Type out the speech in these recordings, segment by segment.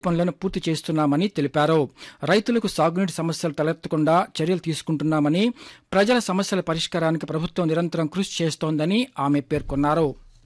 పనులను పూర్తి చేస్తున్నామని తెలిపారు రైతులకు సాగునీటి సమస్యలు తలెత్తకుండా చర్యలు తీసుకుంటున్నామని ప్రజల సమస్యల పరిష్కారానికి ప్రభుత్వం నిరంతరం కృషి చేస్తోందని ఆమె పేర్కొన్నారు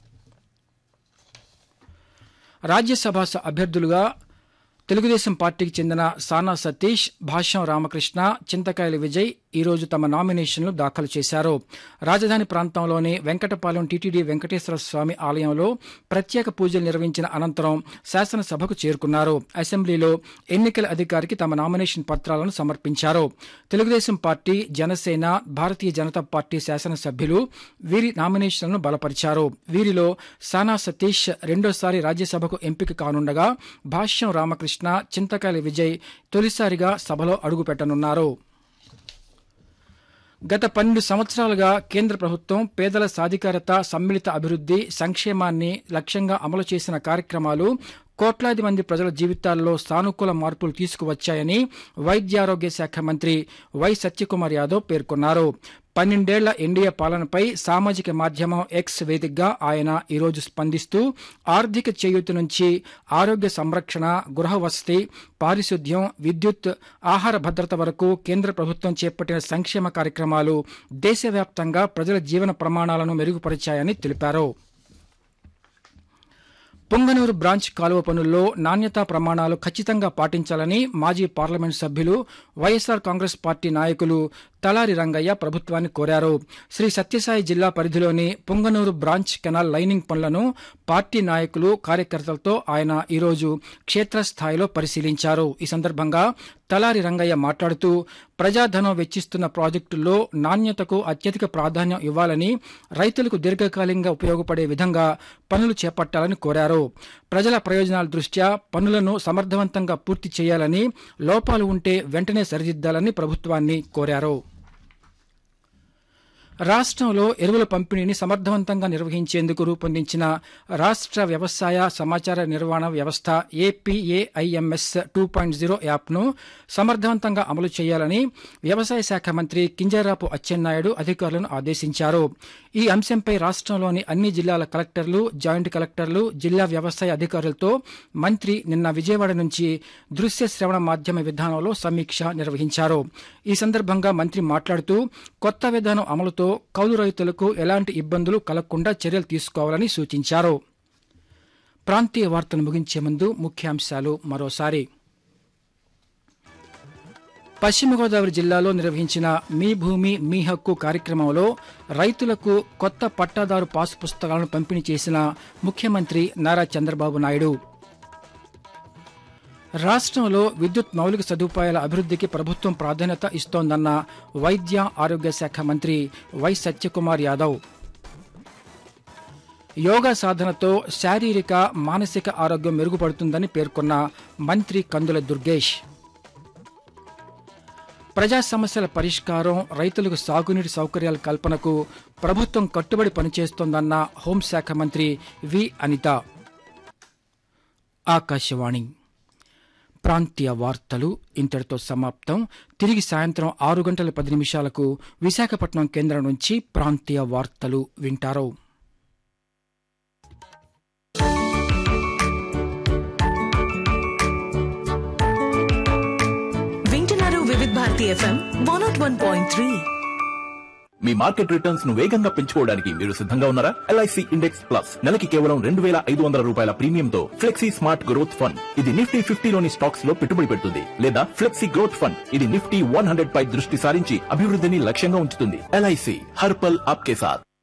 రాజ్యసభ స- అభ్యర్థులుగా తెలుగుదేశం పార్టీకి చెందిన సానా సతీష్ భాష్యం రామకృష్ణ చింతకాయల విజయ్ ఈ రోజు తమ నామినేషన్లు దాఖలు చేశారు రాజధాని ప్రాంతంలోని వెంకటపాలెం టీటీడీ వెంకటేశ్వర స్వామి ఆలయంలో ప్రత్యేక పూజలు నిర్వహించిన అనంతరం శాసనసభకు చేరుకున్నారు అసెంబ్లీలో ఎన్నికల అధికారికి తమ నామినేషన్ పత్రాలను సమర్పించారు తెలుగుదేశం పార్టీ జనసేన భారతీయ జనతా పార్టీ శాసనసభ్యులు వీరి నామినేషన్లను బలపరిచారు వీరిలో సానా సతీష్ రెండోసారి రాజ్యసభకు ఎంపిక కానుండగా భాష్యం రామకృష్ణ చింతకాయల విజయ్ తొలిసారిగా సభలో అడుగుపెట్టనున్నారు గత పన్నెండు సంవత్సరాలుగా కేంద్ర ప్రభుత్వం పేదల సాధికారత సమ్మిళిత అభివృద్ది సంక్షేమాన్ని లక్ష్యంగా అమలు చేసిన కార్యక్రమాలు కోట్లాది మంది ప్రజల జీవితాల్లో సానుకూల మార్పులు తీసుకువచ్చాయని వైద్యారోగ్య శాఖ మంత్రి వై సత్యకుమార్ యాదవ్ పేర్కొన్నారు పన్నెండేళ్ల ఎన్డీఏ పాలనపై సామాజిక మాధ్యమం ఎక్స్ వేదికగా ఆయన ఈరోజు స్పందిస్తూ ఆర్థిక చేయూత నుంచి ఆరోగ్య సంరక్షణ గృహ వసతి పారిశుద్ధ్యం విద్యుత్ ఆహార భద్రత వరకు కేంద్ర ప్రభుత్వం చేపట్టిన సంక్షేమ కార్యక్రమాలు దేశవ్యాప్తంగా ప్రజల జీవన ప్రమాణాలను మెరుగుపరిచాయని తెలిపారు పొంగనూరు బ్రాంచ్ కాలువ పనుల్లో నాణ్యతా ప్రమాణాలు ఖచ్చితంగా పాటించాలని మాజీ పార్లమెంట్ సభ్యులు వైఎస్సార్ కాంగ్రెస్ పార్టీ నాయకులు తలారి రంగయ్య ప్రభుత్వాన్ని కోరారు శ్రీ సత్యసాయి జిల్లా పరిధిలోని పొంగనూరు బ్రాంచ్ కెనాల్ లైనింగ్ పనులను పార్టీ నాయకులు కార్యకర్తలతో ఆయన ఈరోజు క్షేత్రస్థాయిలో పరిశీలించారు ఈ సందర్భంగా తలారి రంగయ్య మాట్లాడుతూ ప్రజాధనం వెచ్చిస్తున్న ప్రాజెక్టుల్లో నాణ్యతకు అత్యధిక ప్రాధాన్యం ఇవ్వాలని రైతులకు దీర్ఘకాలికంగా ఉపయోగపడే విధంగా పనులు చేపట్టాలని కోరారు ప్రజల ప్రయోజనాల దృష్ట్యా పనులను సమర్థవంతంగా పూర్తి చేయాలని లోపాలు ఉంటే వెంటనే సరిదిద్దాలని ప్రభుత్వాన్ని కోరారు రాష్ట్రంలో ఎరువుల పంపిణీని సమర్థవంతంగా నిర్వహించేందుకు రూపొందించిన రాష్ట్ర వ్యవసాయ సమాచార నిర్వహణ వ్యవస్థ ఏపీఏఐఎంఎస్ టూ పాయింట్ జీరో యాప్ను సమర్థవంతంగా అమలు చేయాలని వ్యవసాయ శాఖ మంత్రి కింజరాపు అచ్చెన్నాయుడు అధికారులను ఆదేశించారు ఈ అంశంపై రాష్ట్రంలోని అన్ని జిల్లాల కలెక్టర్లు జాయింట్ కలెక్టర్లు జిల్లా వ్యవసాయ అధికారులతో మంత్రి నిన్న విజయవాడ నుంచి దృశ్య శ్రవణ మాధ్యమ విధానంలో సమీక్ష నిర్వహించారు ఈ సందర్భంగా మంత్రి మాట్లాడుతూ కొత్త విధానం అమలుతో కౌలు రైతులకు ఎలాంటి ఇబ్బందులు కలగకుండా చర్యలు తీసుకోవాలని సూచించారు ప్రాంతీయ వార్తలు ముగించే ముందు ముఖ్యాంశాలు మరోసారి పశ్చిమ గోదావరి జిల్లాలో నిర్వహించిన మీ భూమి మీ హక్కు కార్యక్రమంలో రైతులకు కొత్త పట్టాదారు పాస్ పుస్తకాలను పంపిణీ చేసిన ముఖ్యమంత్రి నారా చంద్రబాబు నాయుడు రాష్ట్రంలో విద్యుత్ మౌలిక సదుపాయాల అభివృద్ధికి ప్రభుత్వం ప్రాధాన్యత ఇస్తోందన్న వైద్య ఆరోగ్య శాఖ మంత్రి వై సత్యకుమార్ యాదవ్ యోగా సాధనతో శారీరక మానసిక ఆరోగ్యం మెరుగుపడుతుందని పేర్కొన్న మంత్రి కందుల దుర్గేష్ ప్రజా సమస్యల పరిష్కారం రైతులకు సాగునీటి సౌకర్యాల కల్పనకు ప్రభుత్వం కట్టుబడి పనిచేస్తోందన్న హోంశాఖ మంత్రి వి అనిత ఆకాశవాణి ప్రాంతీయ వార్తలు ఇంతటితో సమాప్తం తిరిగి సాయంత్రం ఆరు గంటల పది నిమిషాలకు విశాఖపట్నం కేంద్రం నుంచి ప్రాంతీయ వార్తలు వింటారు వింటున్నారు Vividh Bharati FM one nought one point three మీ మార్కెట్ రిటర్న్స్ ను వేగంగా పెంచుకోవడానికి మీరు సిద్ధంగా ఉన్నారా ఎల్ఐసి ఇండెక్స్ ప్లస్ నెలకి కేవలం రెండు వేల ఐదు వందల రూపాయల ప్రీమియంతో ఫ్లెక్సీ స్మార్ట్ గ్రోత్ ఫండ్ ఇది నిఫ్టీ ఫిఫ్టీలోని స్టాక్స్ లో పెట్టుబడి పెడుతుంది లేదా ఫ్లెక్సీ గ్రోత్ ఫండ్ ఇది నిఫ్టీ వన్ హండ్రెడ్ పై దృష్టి సారించి అభివృద్ధిని లక్ష్యంగా ఉంచుతుంది ఎల్ఐసి హర్పల్ ఆప్కే సాత్